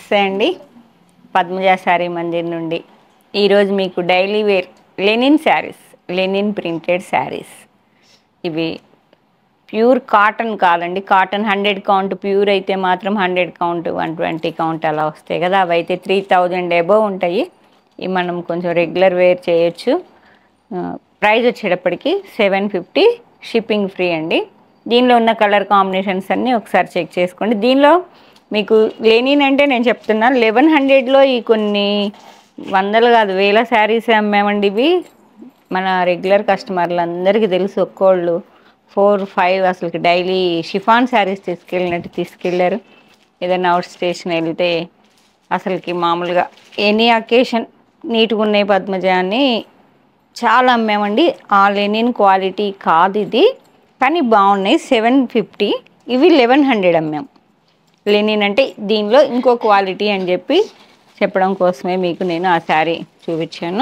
నమస్తే అండి పద్మజ శారీ మందిర్ నుండి ఈరోజు మీకు daily wear linen sarees linen printed sarees ఇవి ప్యూర్ కాటన్ కాదండి కాటన్ హండ్రెడ్ కౌంట్ ప్యూర్ అయితే మాత్రం hundred count one twenty count అలా వస్తాయి కదా అవి అయితే త్రీ థౌజండ్ ఎబో ఉంటాయి ఇవి మనం కొంచెం రెగ్యులర్ వేర్ చేయొచ్చు ప్రైస్ వచ్చేటప్పటికి సెవెన్ ఫిఫ్టీ షిప్పింగ్ ఫ్రీ అండి దీనిలో ఉన్న కలర్ కాంబినేషన్స్ అన్నీ ఒకసారి చెక్ చేసుకోండి దీనిలో మీకు లెనిన్ అంటే నేను చెప్తున్నాను లెవెన్ హండ్రెడ్లో ఈ కొన్ని వందలు కాదు వేల శారీస్ అమ్మామండి ఇవి మన రెగ్యులర్ కస్టమర్లు అందరికీ తెలుసు ఒక్కోళ్ళు ఫోర్ ఫైవ్ అసలుకి డైలీ షిఫాన్ శారీస్ తీసుకెళ్ళినట్టు తీసుకెళ్ళారు ఏదైనా అవుట్ స్టేషన్ వెళ్తే అసలుకి మామూలుగా ఎనీ అకేషన్ నీట్గా ఉన్నాయి పద్మజ అని చాలా అమ్మామండి ఆ లెనిన్ క్వాలిటీ కాదు ఇది కానీ బాగున్నాయి సెవెన్ ఫిఫ్టీ ఇవి లెవెన్ హండ్రెడ్ అమ్మాం లెనిన్ అంటే దీనిలో ఇంకో క్వాలిటీ అని చెప్పి చెప్పడం కోసమే మీకు నేను ఆ శారీ చూపించాను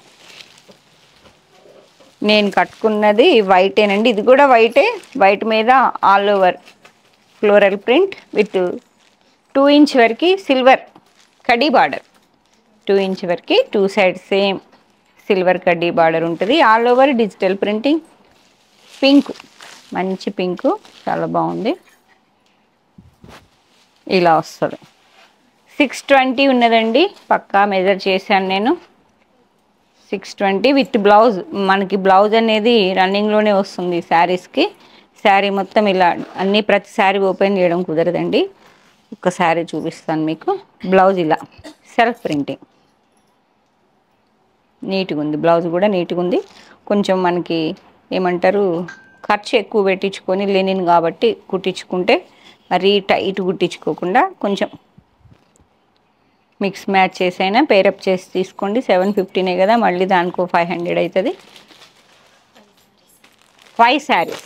నేను కట్టుకున్నది వైటేనండి ఇది కూడా వైటే వైట్ మీద all over floral print with two inch వరకు సిల్వర్ కడీ బార్డర్ టూ ఇంచ్ వరకు టూ సైడ్ సేమ్ సిల్వర్ కడ్డీ బార్డర్ ఉంటుంది all over digital printing pink మంచి పింక్ చాలా బాగుంది ఇలా వస్తుంది సిక్స్ ట్వంటీ ఉన్నదండి పక్కా మెజర్ చేశాను నేను సిక్స్ ట్వంటీ విత్ బ్లౌజ్ మనకి బ్లౌజ్ అనేది రన్నింగ్లోనే వస్తుంది శారీస్కి శారీ మొత్తం ఇలా అన్ని ప్రతి శారీ ఓపెన్ చేయడం కుదరదండి ఒక శారీ చూపిస్తాను మీకు బ్లౌజ్ ఇలా సెల్ఫ్ ప్రింటింగ్ నీట్గా ఉంది బ్లౌజ్ కూడా నీట్గా ఉంది కొంచెం మనకి ఏమంటారు ఖర్చు ఎక్కువ పెట్టించుకొని లెనిన్ కాబట్టి కుట్టించుకుంటే మరీ టైట్ కుట్టించుకోకుండా కొంచెం మిక్స్ మ్యాచ్ చేసైనా పేరప్ చేసి తీసుకోండి సెవెన్ ఫిఫ్టీనే కదా మళ్ళీ దానికో ఫైవ్ హండ్రెడ్ అవుతుంది five saris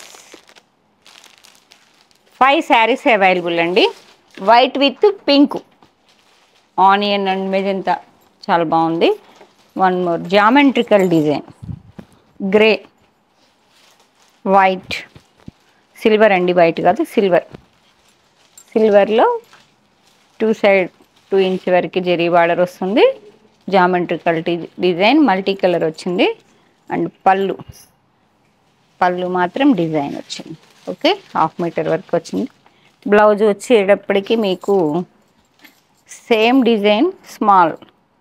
five saris available అండి white with pink onion and magenta చాలా బాగుంది one more geometrical design grey white silver అండి వైట్ కాదు సిల్వర్ సిల్వర్లో టూ సైడ్ టూ ఇంచ్ వరకు జరీ బార్డర్ వస్తుంది జామెట్రికల్ డిజైన్ మల్టీ కలర్ వచ్చింది అండ్ పళ్ళు పళ్ళు మాత్రం డిజైన్ వచ్చింది ఓకే హాఫ్ మీటర్ వరకు వచ్చింది బ్లౌజ్ వచ్చేటప్పటికి మీకు సేమ్ డిజైన్ స్మాల్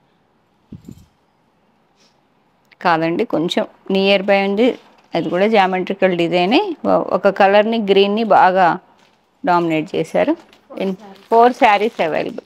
కాదండి కొంచెం నియర్ బై ఉంది అది కూడా జామెట్రికల్ డిజైనే ఒక కలర్ని గ్రీన్ని బాగా డామినేట్ చేశారు four saris available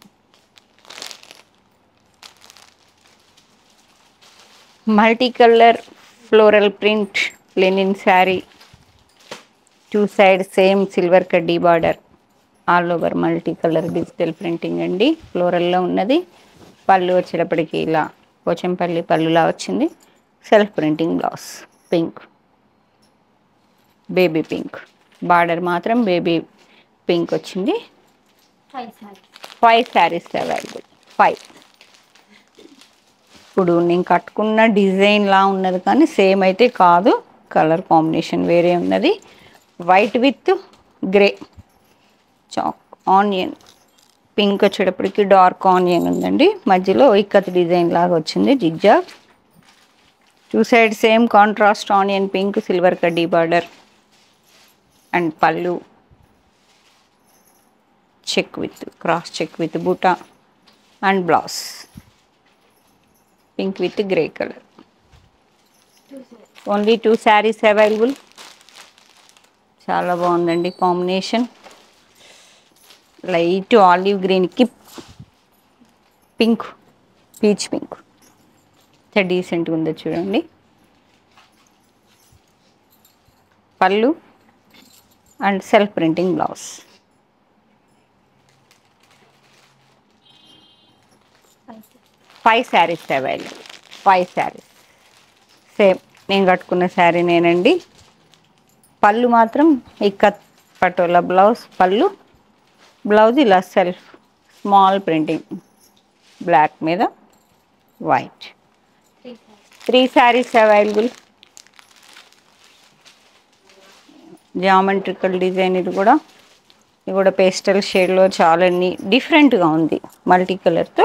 multi colour floral print linen sari two side same silver కడ్డీ border all over multi colour digital printing అండి ఫ్లోరల్లో ఉన్నది పళ్ళు వచ్చేటప్పటికి ఇలా పోచంపల్లి పళ్ళులా వచ్చింది self printing blouse pink baby pink border మాత్రం బేబీ పింక్ వచ్చింది five sari five saris available five ఇప్పుడు నేను కట్టుకున్న డిజైన్ లా ఉన్నది కానీ సేమ్ అయితే కాదు కలర్ కాంబినేషన్ వేరే ఉన్నది white with grey chalk onion pink వచ్చేటప్పటికి డార్క్ ఆనియన్ ఉందండి మధ్యలో ఇక్కత్ డిజైన్ లాగా వచ్చింది zigzag two side same contrast onion pink silver కడ్డీ బార్డర్ అండ్ పళ్ళు check with cross check with బూటా and blouse pink with grey colour only two saris available చాలా బాగుందండి కాంబినేషన్ లైట్ ఆలివ్ గ్రీన్కి పింక్ పీచ్ పింక్ ఎంత డీసెంట్గా ఉందో చూడండి పళ్ళు and self printing blouse five five saris available five saris same నేను కట్టుకున్న శారీ నేనండి పళ్ళు మాత్రం ఇక్కత్ పటోలా బ్లౌజ్ పళ్ళు బ్లౌజ్ ఇలా సెల్ఫ్ స్మాల్ ప్రింటింగ్ బ్లాక్ మీద white three sari three saris available geometrical design ఇది కూడా ఇది కూడా పేస్టల్ షేడ్లో చాలా నీ డిఫరెంట్గా ఉంది మల్టీ కలర్తో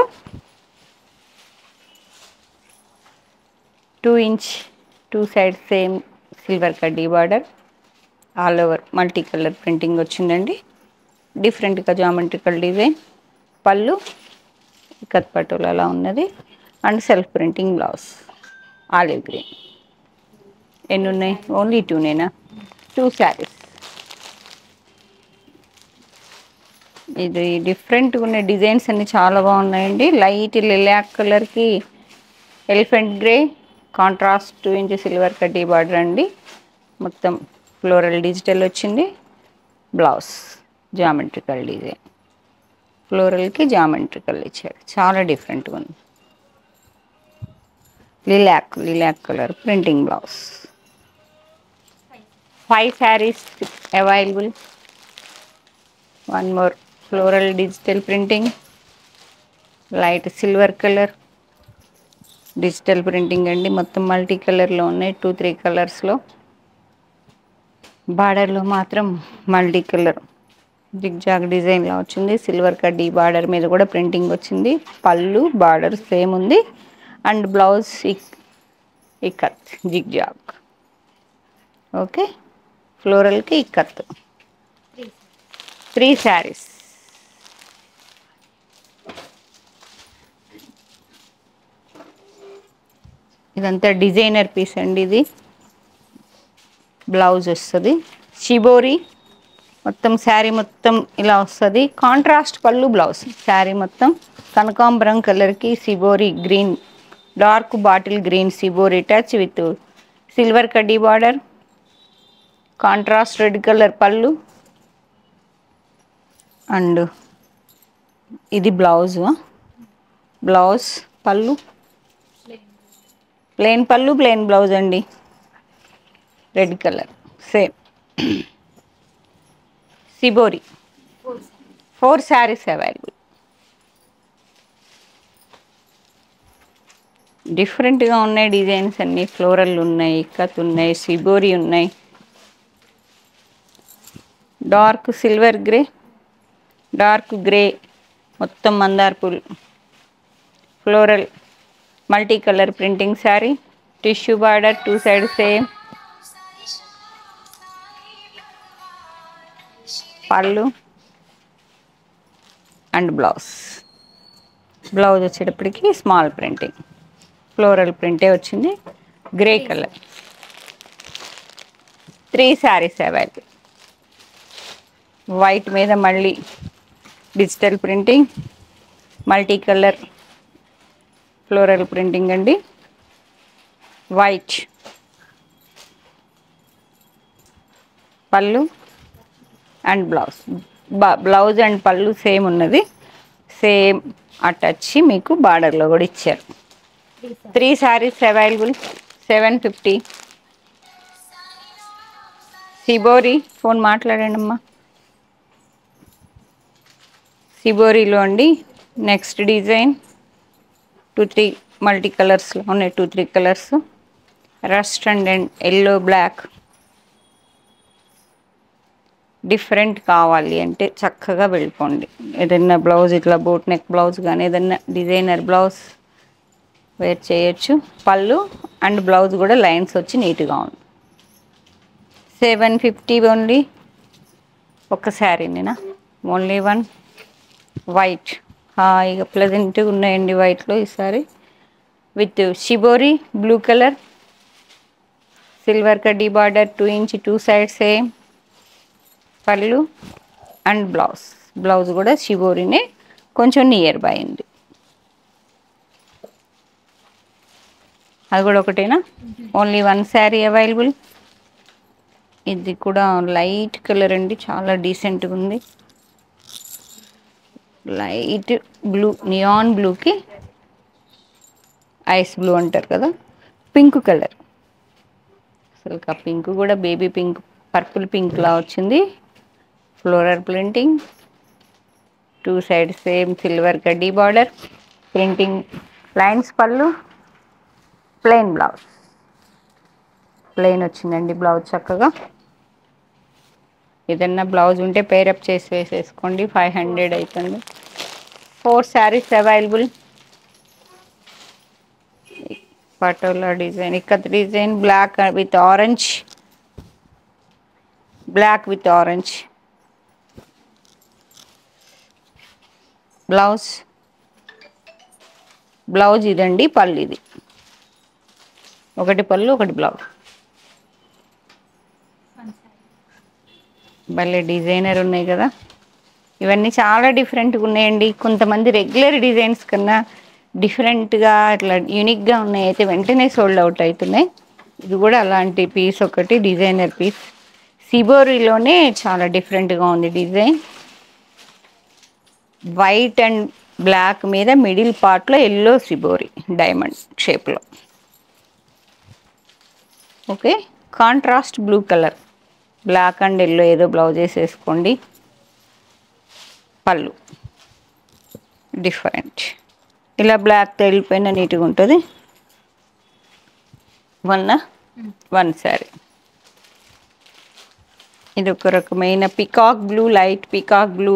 two inch two side same silver కడ్డీ border all over multi colour printing వచ్చిందండి డిఫరెంట్గా జామెట్రికల్ డిజైన్ పళ్ళు ఇక్కత్ పట్టులు అలా ఉన్నది and self printing blouse olive green ఎన్ని ఉన్నాయి ఓన్లీ టూనేనా టూ శారీస్ ఇది డిఫరెంట్గా ఉన్న డిజైన్స్ అన్ని చాలా బాగున్నాయండి లైట్ లిలాక్ కలర్కి elephant grey contrast two inch silver కడ్డీ బార్డర్ అండి మొత్తం ఫ్లోరల్ డిజిటల్ వచ్చింది బ్లౌజ్ జామెట్రికల్ డిజైన్ ఫ్లోరల్కి జామెట్రికల్ ఇచ్చారు చాలా డిఫరెంట్గా ఉంది lilac lilac colour printing blouse five saris available one more floral digital printing light silver colour digital printing అండి మొత్తం మల్టీ కలర్లో ఉన్నాయి టూ త్రీ కలర్స్లో బార్డర్లో మాత్రం మల్టీ కలర్ జిగ్జాగ్ డిజైన్లో వచ్చింది సిల్వర్ కడ్డీ బార్డర్ మీద కూడా ప్రింటింగ్ వచ్చింది పళ్ళు బార్డర్ సేమ్ ఉంది అండ్ బ్లౌజ్ ఇక్ ఇక్కత్ జిగ్జాగ్ ఓకే ఫ్లోరల్కి ఇక్కత్ త్రీ త్రీ శారీస్ ఇదంతా డిజైనర్ పీస్ అండి ఇది బ్లౌజ్ వస్తుంది షిబోరి మొత్తం శారీ మొత్తం ఇలా వస్తుంది కాంట్రాస్ట్ పళ్ళు బ్లౌజ్ శారీ మొత్తం కనకాంబరం కలర్కి shibori green dark bottle green shibori touch with silver కడ్డీ బార్డర్ కాంట్రాస్ట్ రెడ్ కలర్ పళ్ళు అండ్ ఇది బ్లౌజ్ బ్లౌజ్ పళ్ళు ప్లెయిన్ పళ్ళు ప్లెయిన్ బ్లౌజ్ అండి red colour same shibori four four saris available డిఫరెంట్గా ఉన్నాయి డిజైన్స్ అన్ని ఫ్లోరల్ ఉన్నాయి ఇక్కత్ ఉన్నాయి సిబోరి ఉన్నాయి dark silver grey dark grey మొత్తం మందార్ పూల్ floral multi colour printing sari tissue border two side same పళ్ళు అండ్ బ్లౌజ్ బ్లౌజ్ వచ్చేటప్పటికి స్మాల్ ప్రింటింగ్ ఫ్లోరల్ ప్రింటే వచ్చింది grey colour three saris available white మీద మళ్ళీ digital printing multi colour floral printing అండి వైట్ పళ్ళు అండ్ బ్లౌజ్ బ్లౌజ్ అండ్ పళ్ళు same ఉన్నది సేమ్ అటచ్చి మీకు బార్డర్లో కూడా ఇచ్చారు three sari three saris available seven fifty shibori phone మాట్లాడండి అమ్మా సిబోరిలో అండి next design two three multi కలర్స్లో ఉన్నాయి two three colours rust and and yellow black different కావాలి అంటే చక్కగా వెళ్ళిపోండి ఏదైనా బ్లౌజ్ ఇట్లా బోట్ నెక్ బ్లౌజ్ కానీ ఏదైనా డిజైనర్ బ్లౌజ్ వేర్ చేయొచ్చు పళ్ళు అండ్ బ్లౌజ్ కూడా లైన్స్ వచ్చి నీట్గా ఉంది సెవెన్ ఫిఫ్టీ ఓన్లీ ఒక శారీనేనా ఓన్లీ వన్ వైట్ హాయిగా ప్లెజెంట్గా ఉన్నాయండి వైట్లో ఈసారి with shibori blue colour silver కడ్డీ border two inch two side same పళ్ళు అండ్ బ్లౌజ్ బ్లౌజ్ కూడా షిబోరినే కొంచెం నియర్ బై ఉంది అది కూడా ఒకటేనా ఓన్లీ వన్ శారీ అవైలబుల్ ఇది కూడా లైట్ కలర్ అండి చాలా డీసెంట్గా ఉంది లైట్ బ్లూ నియాన్ బ్లూకి ఐస్ బ్లూ అంటారు కదా పింక్ కలర్ అసలు ఆ పింక్ కూడా బేబీ పింక్ పర్పుల్ పింక్ లా వచ్చింది floral printing two side same silver కడ్డీ బార్డర్ ప్రింటింగ్ లైన్స్ పళ్ళు ప్లెయిన్ బ్లౌజ్ ప్లెయిన్ వచ్చిందండి బ్లౌజ్ చక్కగా ఏదన్నా బ్లౌజ్ ఉంటే పేరప్ చేసి వేసేసుకోండి ఫైవ్ హండ్రెడ్ అవుతుంది four saris available patola design ikat design black with orange black with orange blouse blouse ఇదండి పళ్ళు ఇది ఒకటి పళ్ళు ఒకటి బ్లౌజ్ వన్ సారీ భలే డిజైనర్ ఉన్నాయి కదా ఇవన్నీ చాలా డిఫరెంట్గా ఉన్నాయండి కొంతమంది రెగ్యులర్ డిజైన్స్ కన్నా డిఫరెంట్గా ఇట్లా యూనిక్గా ఉన్నాయి అయితే వెంటనే సోల్డ్ అవుట్ అవుతున్నాయి ఇది కూడా అలాంటి పీస్ ఒకటి డిజైనర్ పీస్ సిబోరిలోనే చాలా డిఫరెంట్గా ఉంది డిజైన్ వైట్ అండ్ బ్లాక్ మీద మిడిల్ పార్ట్లో ఎల్లో సిబోరి డైమండ్ షేప్లో okay contrast blue colour black and yellow ఏదో బ్లౌజ్ వేసేసుకోండి పళ్ళు డిఫరెంట్ ఇలా బ్లాక్ వెళ్ళిపోయిన నీట్గా ఉంటుంది వన్ వన్ శారీ ఇది ఒక రకమైన peacock blue light peacock blue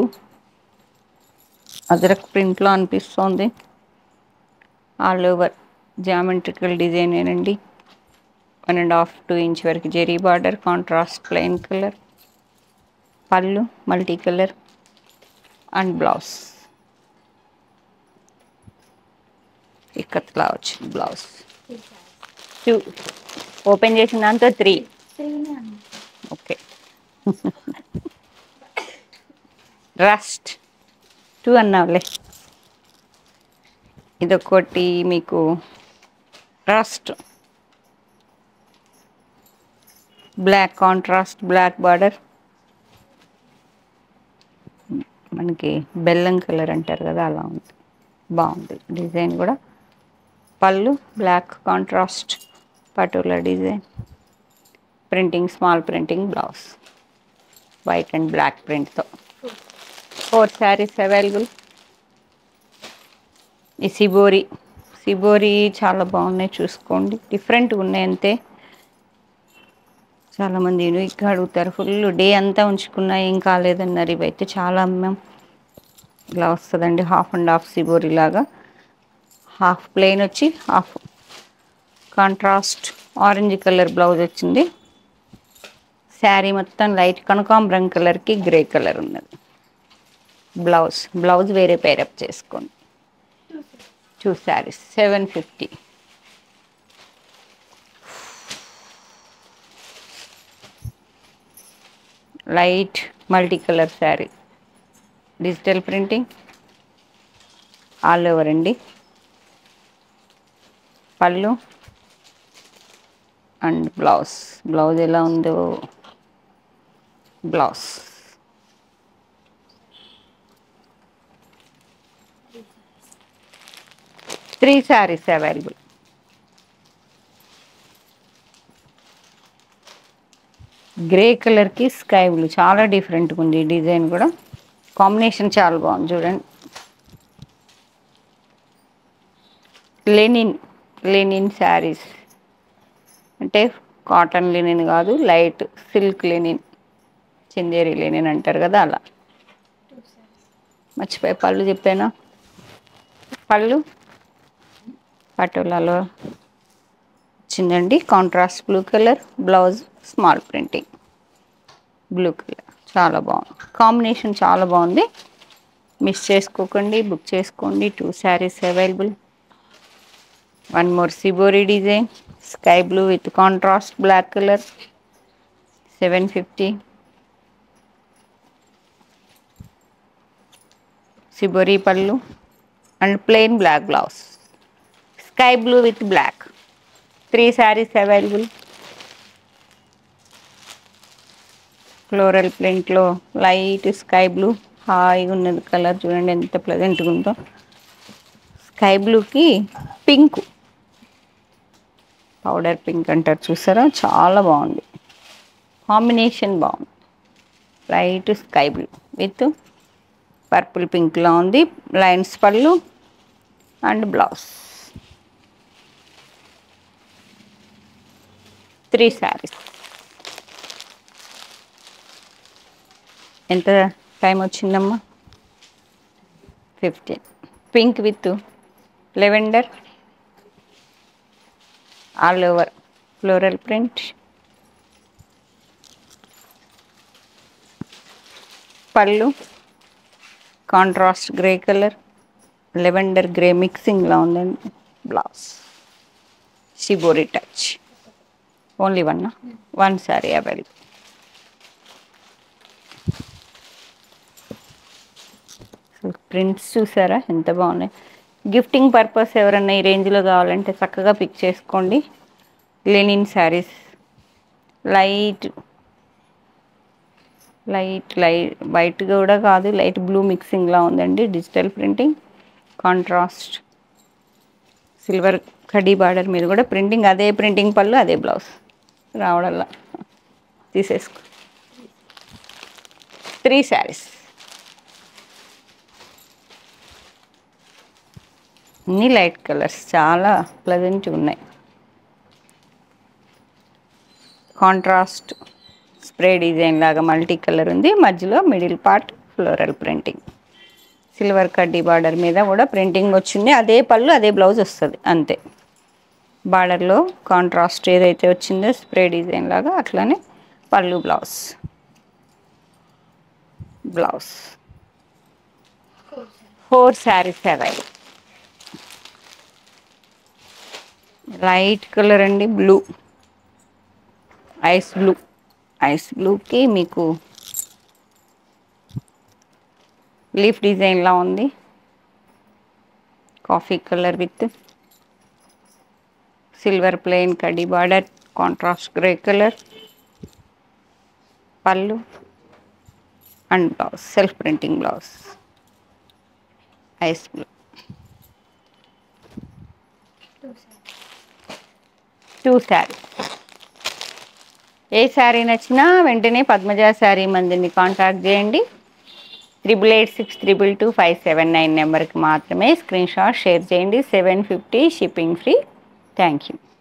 అదరక్ ప్రింట్లో అనిపిస్తోంది ఆల్ ఓవర్ జామెట్రికల్ డిజైన్ ఏనండి one and half two inch వరకు zari border contrast plain colour పళ్ళు మల్టీ కలర్ అండ్ బ్లౌజ్ ఇక్కత్లా వచ్చింది blouse three saris two open చేసిన దాంతో త్రీ త్రీనే అన్న ఓకే రస్ట్ టూ అన్నావులే ఇదొకటి మీకు rust black contrast black border మనకి బెల్లం కలర్ అంటారు కదా అలా ఉంది బాగుంది డిజైన్ కూడా పళ్ళు black contrast patola design printing small printing blouse white and black ప్రింట్తో ఫోర్ శారీస్ అవైలబుల్ ఈ సిబోరి సిబోరి చాలా బాగున్నాయి చూసుకోండి డిఫరెంట్గా ఉన్నాయి అంతే చాలామంది యూనిక్గా అడుగుతారు ఫుల్ డే అంతా ఉంచుకున్నా ఏం కాలేదన్నారు ఇవైతే చాలా అమ్మాం ఇలా వస్తుందండి హాఫ్ అండ్ హాఫ్ సిబోరి లాగా హాఫ్ ప్లెయిన్ వచ్చి half contrast orange colour blouse వచ్చింది శారీ మొత్తం లైట్ కనకాంబరం కలర్కి గ్రే కలర్ ఉన్నది బ్లౌజ్ బ్లౌజ్ వేరే పేరప్ చేసుకోండి two saris seven fifty light multi colour sari digital printing all over అండి పళ్ళు అండ్ బ్లౌజ్ బ్లౌజ్ ఎలా ఉందో blouse three saris available grey కలర్కి స్కై బ్లూ చాలా డిఫరెంట్గా ఉంది ఈ డిజైన్ కూడా కాంబినేషన్ చాలా బాగుంది చూడండి లెనిన్ లెనిన్ శారీస్ అంటే కాటన్ లెనిన్ కాదు light silk linen Chanderi linen అంటారు కదా అలా టూ సారీస్ మర్చిపోయి పళ్ళు చెప్పానా పళ్ళు పటోలాలో వచ్చిందండి contrast blue colour blouse small printing blue colour చాలా బాగుంది కాంబినేషన్ చాలా బాగుంది మిస్ చేసుకోకండి బుక్ చేసుకోండి two saris available one more shibori design sky blue with contrast black colour seven fifty shibori పళ్ళు and plain black blouse sky blue with black three saris available floral ప్రింట్లో light sky blue హాయిగా ఉన్నది colour చూడండి ఎంత ప్లెజెంట్గా ఉందో sky బ్లూకి pink powder pink అంటారు చూసారా చాలా బాగుంది కాంబినేషన్ బాగుంది light sky blue with purple పింక్లో ఉంది లైన్స్ పళ్ళు అండ్ బ్లౌజ్ త్రీ శారీస్ ఎంత టైం వచ్చిందమ్మా fifteen pink with lavender all over floral print పళ్ళు contrast grey colour lavender grey మిక్సింగ్లా ఉందండి blouse shibori touch only one one sari available prints చూసారా ఎంత బాగున్నాయి గిఫ్టింగ్ పర్పస్ ఎవరన్నా ఈ రేంజ్లో కావాలంటే చక్కగా పిక్ చేసుకోండి linen saris light light light white కూడా కాదు లైట్ బ్లూ మిక్సింగ్లా ఉందండి డిజిటల్ ప్రింటింగ్ కాంట్రాస్ట్ సిల్వర్ కడీ బార్డర్ మీద కూడా ప్రింటింగ్ అదే ప్రింటింగ్ పళ్ళు అదే బ్లౌజ్ రావడల్లా తీసేసుకో త్రీ శారీస్ అన్ని లైట్ కలర్స్ చాలా ప్లజెంట్ ఉన్నాయి కాంట్రాస్ట్ స్ప్రే డిజైన్ లాగా మల్టీ కలర్ ఉంది మధ్యలో middle part floral printing silver కడ్డీ బార్డర్ మీద కూడా ప్రింటింగ్ వచ్చింది అదే పళ్ళు అదే బ్లౌజ్ వస్తుంది అంతే బార్డర్లో కాంట్రాస్ట్ ఏదైతే వచ్చిందో స్ప్రే డిజైన్ లాగా అట్లానే పళ్ళు blouse blouse four saris available light colour అండి బ్లూ ఐస్ బ్లూ ఐస్ బ్లూకి మీకు లీఫ్ డిజైన్లా ఉంది coffee colour with silver plain కడ్డీ బార్డర్ కాంట్రాస్ట్ గ్రే కలర్ పళ్ళు and blouse self printing blouse ice blue two saris two sari ఏ శారీ నచ్చినా వెంటనే పద్మజ శారీ మందిని కాంటాక్ట్ చేయండి triple eight six triple two five seven nine నెంబర్కి మాత్రమే స్క్రీన్ షాట్ షేర్ చేయండి seven fifty shipping free thank you